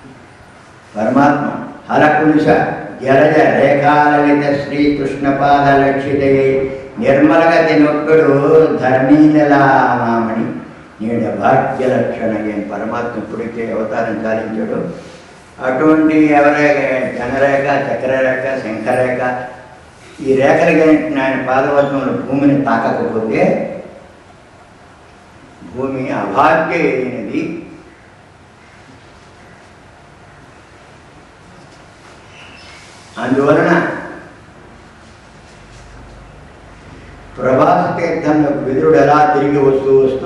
పరమాత్మ హలకులుష జలజ రేఖాలలిత శ్రీకృష్ణపాద లక్షితయై నిర్మలగతి నొక్కడు ధర్మీనలామామణి నేడు భాగ్య లక్షణ పరమాత్మ ఇప్పటికే అవతారం చాలించాడు అటువంటి ఎవరేఖ జనరేఖ చక్రరేఖ శంఖరేఖ ఈ రేఖలు కానీ ఆయన పాదవత్వంలో భూమిని తాకకపోతే భూమి అభాగ్య అయినది అందువలన ప్రభాస తీర్థంలో విదురుడు ఎలా తిరిగి వస్తూ వస్తూ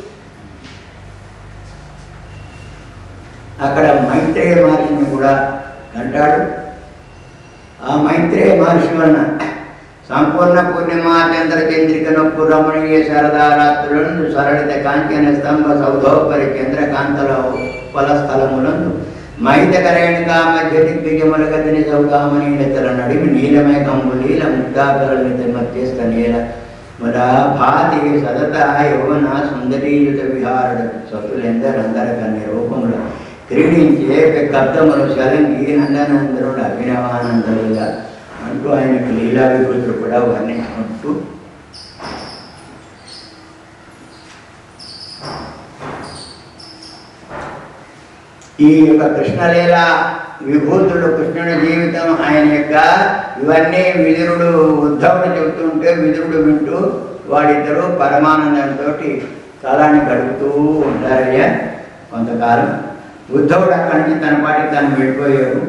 అక్కడ మైత్రేయ మహర్షిని కూడా అంటాడు ఆ మైత్రేయ మహర్షి వలన సంపూర్ణ పూర్ణిమా చంద్ర చంద్రిక నొప్పు రమణీయ శరదారాత్రులను సరళిత కాంచన స్తంభ సౌధోపరి చంద్రకాంతల ఫలస్థలములందు మైతకరేణికా మధ్య దిగ్విజముల గదిని సౌదామనీలతల నడిమి నీలమయ కంబు నీల ముక్తాకరలిత మధ్యస్థ నీల మద భాతి సదత యౌవన సుందరీయుత విహారుడు సతులెందరందర కన్య రూపములు క్రీడించే కబ్దములు శలంగి నందనందరుడు అభినవానందరుగా అంటూ ఆయనకు లీలా విభూతులు కూడా వర్ణించుకుంటూ ఈ యొక్క కృష్ణలీల విభూతుడు కృష్ణుని జీవితం ఆయన యొక్క ఇవన్నీ విదురుడు ఉద్ధవుడు చెబుతుంటే విదురుడు వింటూ వాడిద్దరూ పరమానందంతో కాలాన్ని గడుపుతూ ఉంటారయ్యా కొంతకాలం ఉద్ధవుడు అక్కడి నుంచి తన పాటికి తను వెళ్ళిపోయాడు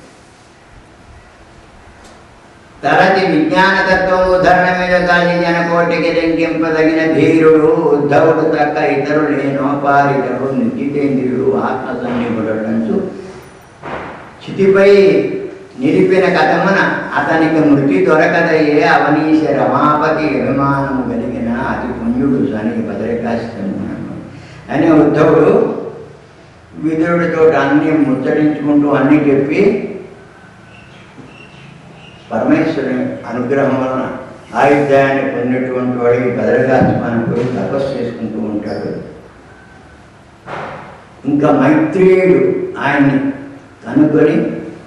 తరచి విజ్ఞానతత్వం ఉద్ధరణ మీద కాలి జనకోటికి లెంకింపదగిన ధీరుడు ఉద్ధవుడు తక్క ఇతరులు లేనోపారితడు నిత్యతేంద్రియుడు ఆత్మ సన్నిపుడంచు చితిపై నిలిపిన కథమున అతనికి మృతి దొరకదయ్యే అవనీశ రమాపతి అభిమానము కలిగిన అతి పుణ్యుడు అని భద్రకాశం అని ఉద్ధవుడు విదురుడితో అన్ని ముచ్చరించుకుంటూ అన్నీ చెప్పి పరమేశ్వరుని అనుగ్రహం వలన ఆయుధ్యాన్ని పొందినటువంటి వాడికి బదరగాత్మాన్ని పోయి తపస్సు చేసుకుంటూ ఉంటాడు ఇంకా మైత్రేయుడు ఆయన్ని కనుగొని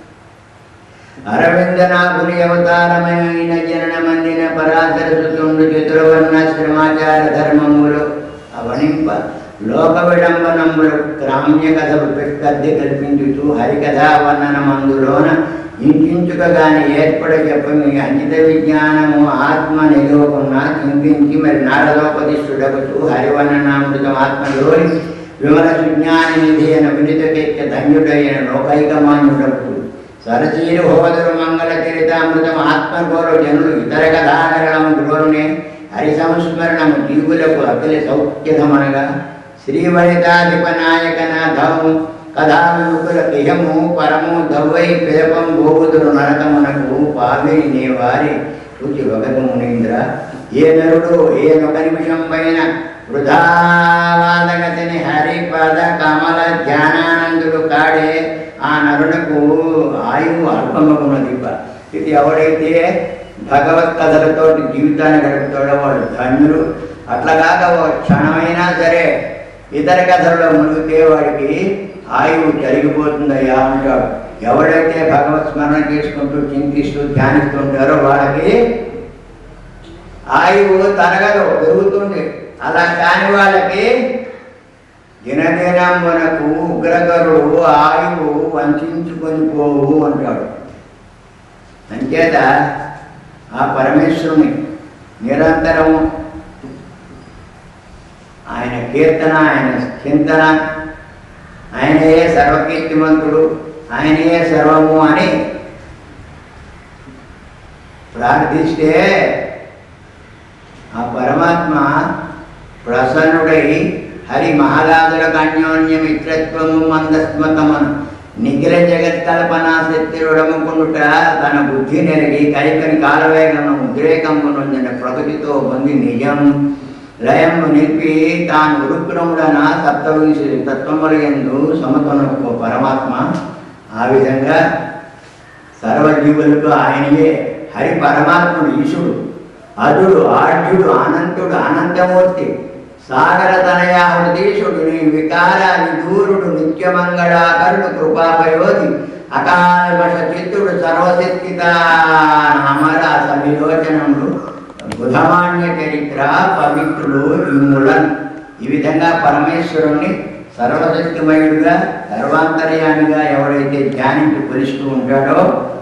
అరవిందనాభుని అవతారమైన జనన మందిన పరాశర సుతుండు చతురవర్ణ శ్రమాచార ధర్మములు అవనింప లోక విడంబనములు గ్రామ్య కథలు పెట్టద్ది కల్పించుతూ హరికథా వర్ణనమందులోన ఇంకించుక గాని ఏర్పడ చెప్పని అంజిత విజ్ఞానము ఆత్మ నిలోకున్న చింతించి మరి నారదోపదిష్టుడగుతూ హరివర్ణనామృతం ఆత్మలోని విమల సుజ్ఞాన నిధి అయిన వినితకెక్క ధన్యుడైన లోకైకమాన్యుడకు సరచీరు హోదరు మంగళ చరితామృతం ఆత్మగౌరవ జనులు ఇతర కథాకరణము ద్రోణునే హరి సంస్మరణము జీవులకు అఖిల సౌఖ్యధమనగా శ్రీవనితాధిప నాయక నాథము కథాముకుల ప్రియము పరము దవ్వై పిదపం భూతులు నరకమునకు పావిని నీ వారి రుచి వగదు మునీంద్ర ఏ నరుడు ఏ ఒక నిమిషం పైన వృధావాదగతిని హరిపద కమల ధ్యానానందుడు కాడే ఆ నరునకు ఆయువు అల్పమగున్నది ఇది ఎవడైతే భగవత్ కథలతో జీవితాన్ని గడుపుతాడో వాడు ధన్యుడు అట్లాగాక ఒక క్షణమైనా సరే ఇతర కథల్లో మునిగితే వాడికి ఆయువు జరిగిపోతుందయ్యా అంటాడు ఎవడైతే భగవత్ స్మరణ చేసుకుంటూ చింతిస్తూ ధ్యానిస్తుంటారో వాళ్ళకి ఆయువు తరగదు పెరుగుతుంది అలా కాని వాళ్ళకి దినదినం మనకు ఉగ్రగరుడు ఆయువు వంచుకొని పోవు అంటాడు అంచేత ఆ పరమేశ్వరుని నిరంతరం ఆయన కీర్తన ఆయన చింతన ఆయనే సర్వకీర్తిమంతుడు ఆయనే సర్వము అని ప్రార్థిస్తే ఆ పరమాత్మ ప్రసన్నుడై హరి మహారాజులకు అన్యోన్య మిత్రత్వము మందస్మతమను నిఖిల జగత్కల్పన శక్తిరుడముకుండుట తన బుద్ధి నెరిగి కలికని కాలవేగము ఉద్రేకము నొందిన ప్రకృతితో పొంది నిజం లయము నిలిపి తాను ఉరుకునముడన సప్తవింశ తత్వముల ఎందు సమతొనకు పరమాత్మ ఆ విధంగా సర్వజీవులకు ఆయనయే హరి పరమాత్ముడు ఈశుడు అదుడు ఆఢ్యుడు అనంతుడు అనంతమూర్తి సాగర తనయా హృదీషుడు నీ వికార విదూరుడు నిత్యమంగళాకరుడు కృపాపయోధి అకాల్మష చిత్తుడు సర్వశక్తిత అమర సవిలోచనములు బుధమాన్య చరిత్ర పవిత్రుడు ఇమ్ములన్ ఈ విధంగా పరమేశ్వరుణ్ణి సర్వశక్తిమయుడుగా సర్వాంతర్యామిగా ఎవరైతే ధ్యానించి కొలుస్తూ ఉంటాడో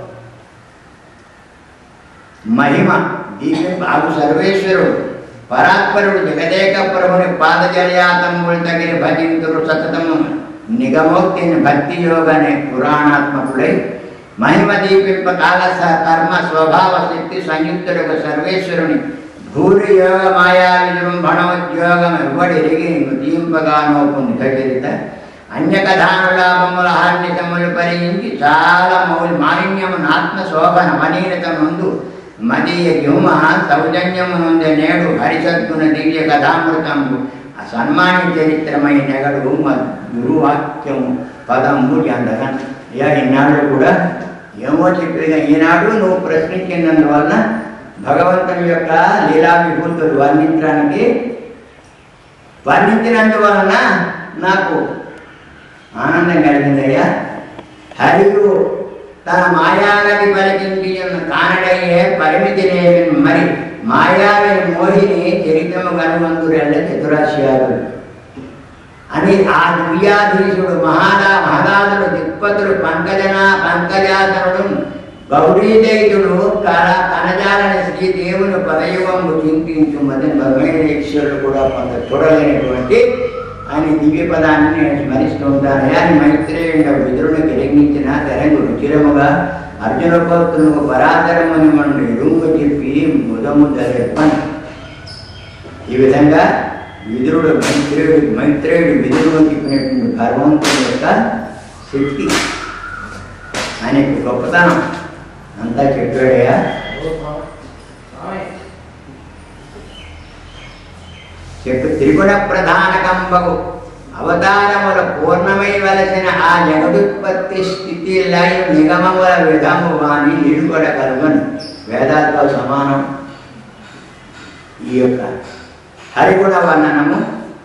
మహిమ దీని బాబు సర్వేశ్వరుడు పరాత్పరుడు జగదేక ప్రభుని పాదజలయాతములు తగిన భజింతుడు సతతము నిగమోక్తిని భక్తి యోగనే పురాణాత్మకుడై మహిమ దీపింప కాల స- కర్మ స్వభావ శక్తి సంయుక్తుడు సర్వేశ్వరుని భూరి యోగ మాయా విజృంభణోద్యోగం ఎవ్వడెరిగి దీంపగానో పుంతచరిత అన్యకథానులాభముల హార్నికములు పరిగించి చాలా మౌలి మాలిన్యమును ఆత్మ శోభన మనీనత ముందు మదీయ వ్యూమ సౌజన్యము నుండి నేడు హరిసద్గుణ దివ్య కథామృతము ఆ సన్మాని చరిత్రమై నెగడు మ- గురువాక్యము పదము ఎందగన్ ఇక ఈనాడు కూడా ఏమో చెప్పేది ఈనాడు నువ్వు ప్రశ్నించినందువల్ల భగవంతుని యొక్క లీలా విభూతులు వర్ణించడానికి వర్ణించినందువలన నాకు ఆనందం కలిగిందయ్యా హరియు తన మాయానది పలికించి కానడయ్యే పరిమితి లేని మరి మాయావిని మోహిని చరిత్రము కనుమందురెళ్ళ చతురాశ్యాలు అని ఆ దివ్యాధీశుడు మహాదా మహదాదుడు దిక్పతుడు పంకజన పంకజాతనుడు గౌరీదైతుడు కళ కనజాలని శ్రీదేవుని పదయుగము చింతించు మధ్య భగవేశ్వరుడు కూడా కొంత చూడలేనటువంటి ఆయన దివ్య పదాన్ని నేను స్మరిస్తూ ఉంటాను అని మైత్రేయుడు విదురుని కలిగించిన తెరంగు రుచిరముగా అర్జున భక్తులకు పరాతరమని మనం ఎరుంగు చెప్పి ముదము ధరెప్పని ఈ విధంగా విదురుడు మైత్రేయుడు మైత్రేయుడు విదురుడు చెప్పినటువంటి భగవంతుని యొక్క శక్తి ఆయన యొక్క గొప్పతనం అంతా చెప్పాడయ్యా చెప్పు త్రిగుణ ప్రధాన కంబకు అవతారముల పూర్ణమై వలసిన ఆ జగదుత్పత్తి స్థితి లయ నిగమముల విధము వాణి నిలుగడ కలుగను వేదాలతో సమానం ఈ యొక్క హరిగుణ వర్ణనము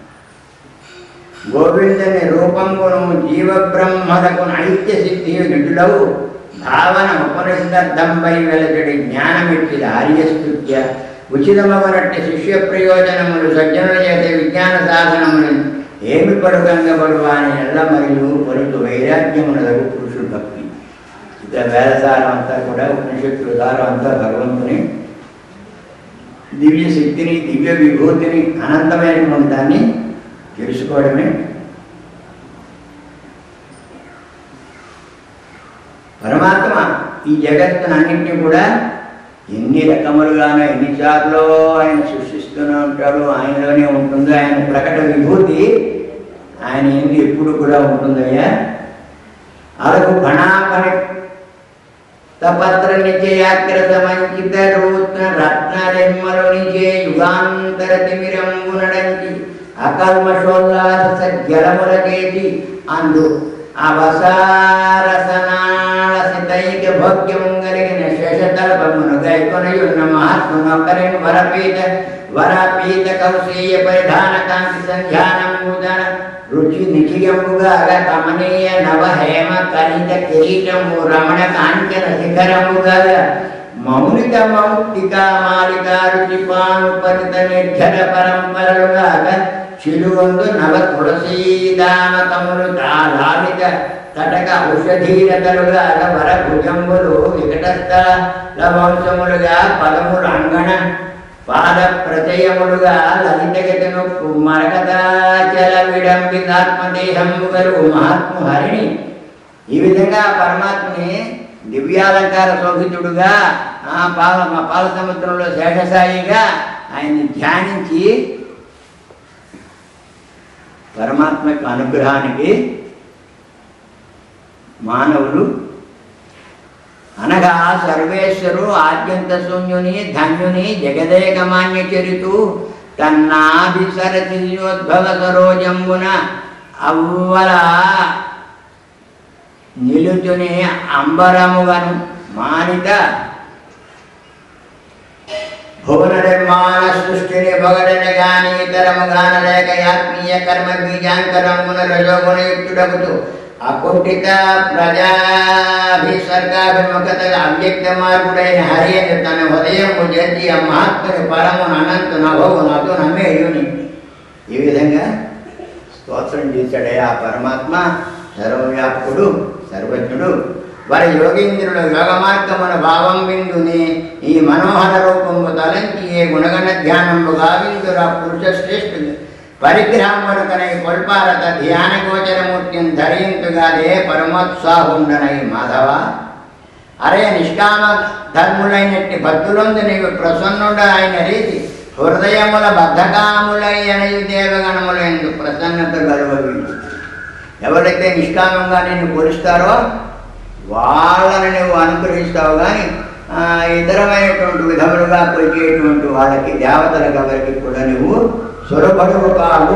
గోవిందుని రూపంగును జీవ బ్రహ్మలకు ఐక్య సిద్ధి నిటులవు భావన ఉపనిషద్ధంపై వెలచడి జ్ఞానమిట్టిది ఆర్యస్తుత్య ఉచితమవనట్టి శిష్య ప్రయోజనములు సజ్జనుల చేత విజ్ఞాన సాధనములు ఏమి పడుకంగబడు అని ఎల్ల మరియు పలుకు వైరాగ్యమునదగు పురుషుడు భక్తి ఇక వేదసారం అంతా కూడా ఉపనిషత్తుల సారం అంతా భగవంతుని దివ్య శక్తిని దివ్య విభూతిని అనంతమైనటువంటి దాన్ని తెలుసుకోవడమే పరమాత్మ ఈ జగత్తునన్నింటినీ కూడా ఎన్ని రకములుగానో ఎన్నిసార్లు ఆయన సృష్టిస్తూనే ఉంటాడు ఆయనలోనే ఉంటుంది ఆయన ప్రకట విభూతి ఆయన ఏంది ఎప్పుడు కూడా ఉంటుందయ్యా అరకు ఫణాపని తపత్ర నిచయాగ్రత మంచిత రూత్న రత్నరెమ్మలు నిచే యుగాంతర తిమిరంబు నడంచి అకల్మషోల్లాస సజ్జలములకేసి అందు అవసారసనాళసితైక భోగ్యం కలిగిన శేషతల్పమును గైకొనయున్న మహాత్మునొక్కరిని వరపీత వరపీత కౌశేయ పరిధాన కాంతి సంధ్యానముదన రుచి నిఖియముగా కమనీయ నవ హేమ కలిత కిరీటము రమణ కాంచన శిఖరముగా మౌనిక మౌక్తిక మాలిక రుచి పానుపతిత నిర్జల పరంపరలుగా చిలువందు నవ తులసీదామకములు తాళాలిత తటక ఔషధీరతలుగా వర భుజంబులు వికటస్థల వంశములుగా పదములు అంగణ పాద ప్రచయములుగా లలితగతను మరకదాచల విడంబితాత్మదేహము గలుగు మహాత్ము హరిణి ఈ విధంగా పరమాత్మని దివ్యాలంకార శోభితుడుగా ఆ పాల మా పాల సముద్రంలో శేషసాయిగా ఆయన్ని ధ్యానించి పరమాత్మ యొక్క అనుగ్రహానికి మానవులు అనగా సర్వేశ్వరు ఆద్యంత శూన్యుని ధన్యుని జగదేకమాన్య చరితు తన్నాభిసరతియోద్భవ సరోజంబున అవ్వల నిలుచుని అంబరముగను మానిత భువన నిర్మాణ సృష్టిని పొగడని గాని ఇతరము గానలేక ఆత్మీయ కర్మ బీజాంతరమున రజోగుణయుక్తుడగుతూ అకుంఠిత ప్రజాభిసర్గాభిముఖత అవ్యక్త మార్పుడైన హరి అని తన హృదయము జడ్జి ఆ మహాత్ముని పరమును అనంతు నభవు నదు నమ్మేయుని ఈ విధంగా స్తోత్రం చేశాడే ఆ పరమాత్మ సర్వవ్యాపకుడు సర్వజ్ఞుడు వారి యోగీంద్రుడు యోగ మార్గమున భావం విందుని ఈ మనోహర రూపము తలంచి ఏ గుణగణ ధ్యానము గావిందుర పురుష శ్రేష్ఠుడు పరిగ్రహమునకనై కొల్పారత ధ్యాన గోచరమూర్తిని ధరింతుగాదే పరమోత్సాహుండనై మాధవ అరే నిష్కామ ధర్ములైనట్టి భక్తులందు నీవు ప్రసన్నుడ అయిన రీతి హృదయముల బద్ధకాములై అనయు దేవగణములందు ప్రసన్నత గలవవి ఎవరైతే నిష్కామంగా నిన్ను కొలుస్తారో వాళ్ళని నువ్వు అనుగ్రహిస్తావు కానీ ఆ, ఇతరమైనటువంటి విధములుగా కొలిచేటువంటి వాళ్ళకి దేవతలకు ఎవరికి కూడా నువ్వు సొరబడువు కావు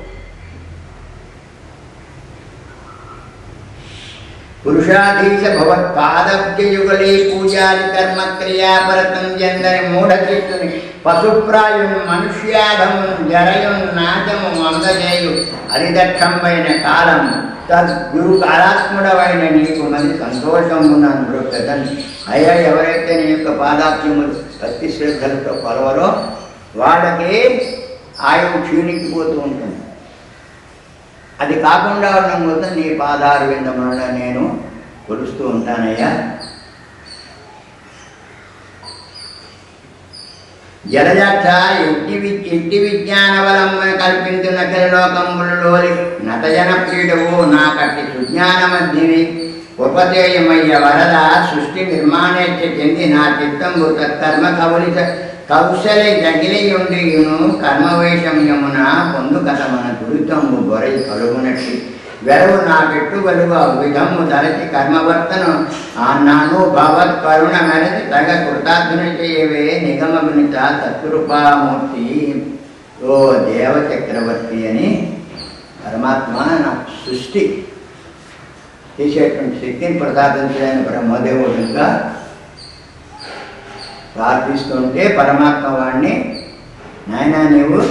పురుషాధీశ భవత్పాదబ్జయుగలే పూజాది కర్మ క్రియాపరతం జందరి మూఢ చిత్తుని పశుప్రాయుని మనుష్యాధము జరయున్ నాశము అందజేయు అరిదక్షంపైన కాలము తద్గురు కాలాత్ముడవైన నీకు మరి సంతోషమున్నాను బ్రొక్కదని అయ్యా ఎవరైతే నీ యొక్క పాదాత్యములు భక్తి శ్రద్ధలతో కొలవరో వాళ్ళకి ఆయువు క్షీణించిపోతూ ఉంటుంది అది కాకుండా ఉండడం కోసం నీ పాదారు విందమున నేను కొలుస్తూ ఉంటానయ్యా జలజాక్ష ఇంటి వి ఇంటి విజ్ఞాన బలమున కల్పించిన లోకములలోని నతజన ప్రియుడవు నా కట్టి సుజ్ఞాన మధ్యని ఉపచేయమయ్య వరద సృష్టి నిర్మాణేచ్ఛ చెంది నా చిత్తంబు తత్కర్మ కవలిత కౌశలి జగిలియుండియును కర్మవేషమ్యమున పొందు కథమన దురితంబు బొరై కలుగునట్టి వెరవు నా పెట్టుబడుగు ఆ విధము తలచి కర్మవర్తను నాను భగవత్ కరుణ మెరచి తగ కృతార్థుని చేయవే నిగమగునిత తత్కృపామూర్తి ఓ దేవ చక్రవర్తి అని పరమాత్మ నా సృష్టి చేసేటువంటి శక్తిని ప్రసాదించడానికి బ్రహ్మదేవుడుగా ప్రార్థిస్తుంటే పరమాత్మ వాడిని నాయన నీవు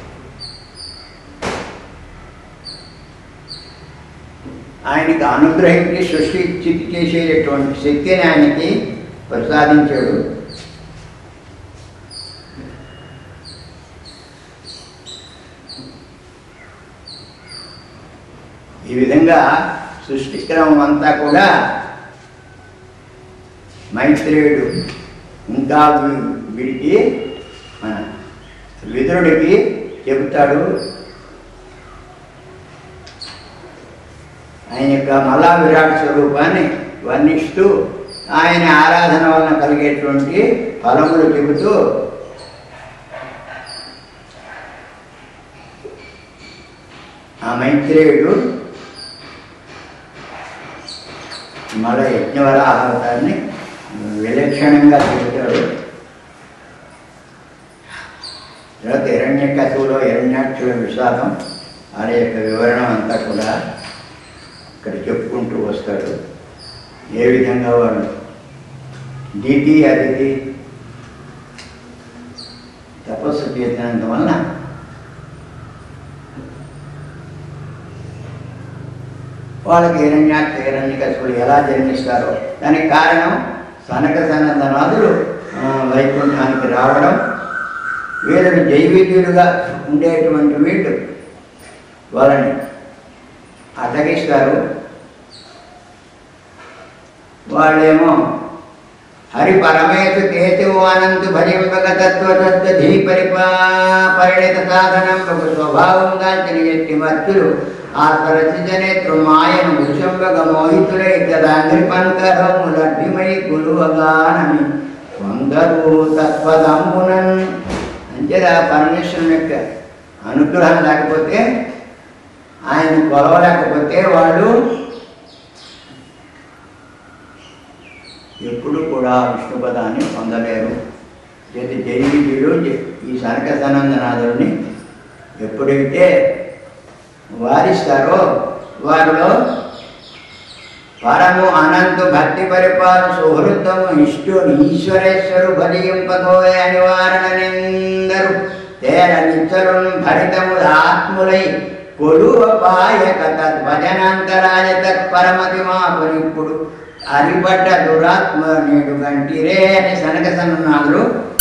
ఆయనకి అనుగ్రహించి సృష్టి స్థితి చేసేటటువంటి శక్తిని ఆయనకి ప్రసాదించాడు ఈ విధంగా సృష్టి క్రమం అంతా కూడా మైత్రేయుడు ఇంకా వీ- వీడికి మన విదురుడికి చెబుతాడు ఆయన యొక్క మలా విరాట్ స్వరూపాన్ని వర్ణిస్తూ ఆయన ఆరాధన వలన కలిగేటువంటి ఫలములు చెబుతూ ఆ మైత్రేయుడు మళ్ళ యజ్ఞవరాహ అవతారాన్ని విలక్షణంగా చెబుతాడు తర్వాత హిరణ్యకశువులో హిరణ్యాక్షుల విషాదం వారి యొక్క వివరణ అంతా కూడా ఇక్కడ చెప్పుకుంటూ వస్తాడు ఏ విధంగా వాడు దీతి అదితి తపస్సు చేసినంత వలన వాళ్ళకి హిరణ్యాక్ష హిరణ్యకశువులు ఎలా జన్మిస్తారో దానికి కారణం సనక సనందనాథులు ఆ, వైకుంఠానికి రావడం వీళ్ళని జైవిద్యులుగా ఉండేటువంటి వీళ్ళు వాళ్ళని అటగిస్తారు వాళ్ళేమో హరి పరమేశు కేతువు అనంతు భరింపక తత్వతత్వ ధీ పరిపా పరిణిత సాధనం ఒక స్వభావం దాల్చిన ఎట్టి మత్తులు ఆ సరసిజనేత్రు మాయను భుషంబగ మోహితులై తదాగ్రిపంకరము లడ్డిమై గురువగానని కొందరు తత్వదమ్మునన్ అంతేదా పరమేశ్వరుని యొక్క అనుగ్రహం లేకపోతే ఆయన కొలవలేకపోతే వాళ్ళు ఎప్పుడు కూడా విష్ణు పదాన్ని పొందలేరు చేతి జైవికుడు ఈ సనక సనందనాథుడిని ఎప్పుడైతే వారిస్తారో వారిలో పరము అనంతు భక్తి పరిపాలు సుహృత్తము ఇష్టుని ఈశ్వరేశ్వరు బలింపగోయ నివారణ నిందరు తేర నిచ్చరున్ భరితము ఆత్ములై కొలువ పాయక తద్భజనాంతరాయ తత్పరమతి మాకునిప్పుడు అరిపడ్డ దురాత్మ నేడు గంటిరే అని సనక సన్నాదులు